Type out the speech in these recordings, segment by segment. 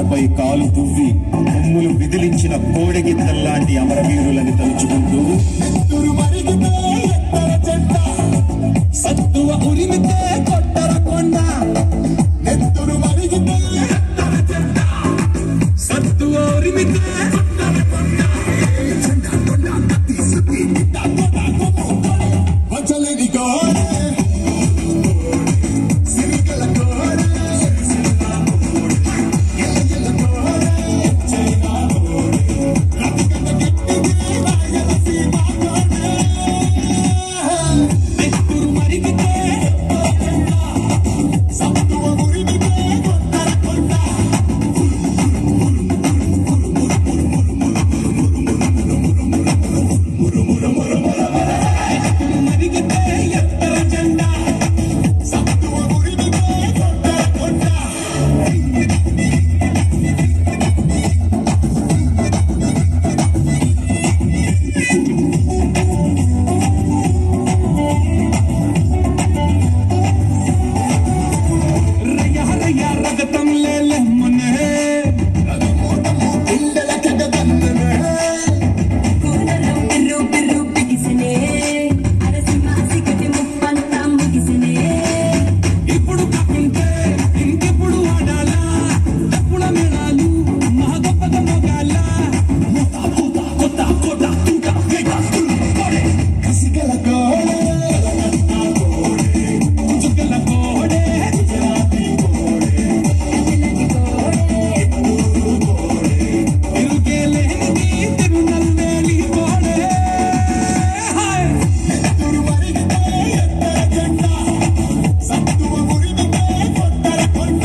నేలపై కాలు దువ్వి కొమ్ములు విదిలించిన కోడెగిత్తల్లాంటి అమరవీరులని తలుచుకుంటూ నెత్తురు మరిగితే ఎత్తర చెట్ట సత్తువ ఉరిమితే కొట్టర కొండ నెత్తురు మరిగితే ఎత్తర చెట్ట సత్తువ ఉరిమితే కొట్టర కొండ చెండ కొండ కత్తి సుత్తి గిట్ట కొట్ట కొమ్ము కొడే వచలేని కోడే సిరికల కోడే ఎల్ల ఎల్ల కోడే చైనా కోడే రతికత గట్టిది రాయల సీమ కోడే నెత్తురు మరిగితే సత్తువ ఉరిమితే కొట్టర కొండ మరిగితే ఎత్తర జెండా సత్తువ ఉరిమితే కొట్టర కొండ రయ్య రయ్య రగతం లేలెమ్మనే రగమోటము పిల్లల కగదన్ననే కూరలో బిర్రు బిర్రు బిగిసినే అరసింహ సిగటి ముప్పంతా ముగిసినే ఇప్పుడు కాకుంటే ఇంకెప్పుడు ఆడాలా తప్పుల మేళాలు మా గొప్పగా మొగాల మొత్త పూత కొత్త కోట తూట వేట తుళ్ళు కోడే కసిగల కోడే కుచుగల కోడే తిరుగే లేనిది తిరునల్వేలి కోడే హాయ్ నెత్తురు మరిగితే ఎత్తర జెండా సత్తువ ఉరిమితే కొట్టర కొండ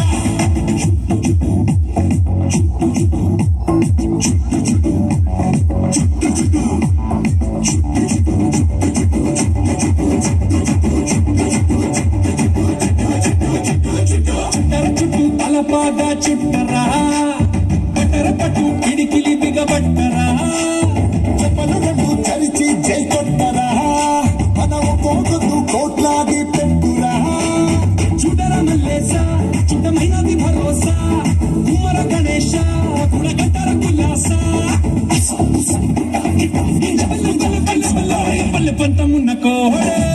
చుట్టర చుట్టూ తలపాగా చుట్టరా పట్టర పట్టు కిడికిలి బిగబట్టరా చెప్పలు రెండు చరిచి జై కొట్టరా మనము పోగుతూ కోట్లాది పెట్టురా చూడర మల్లేస చుట్టమైనది భరోసా కుమర గణేశ కుడగట్టర కులాస పల్లె పంతమున్న కోడే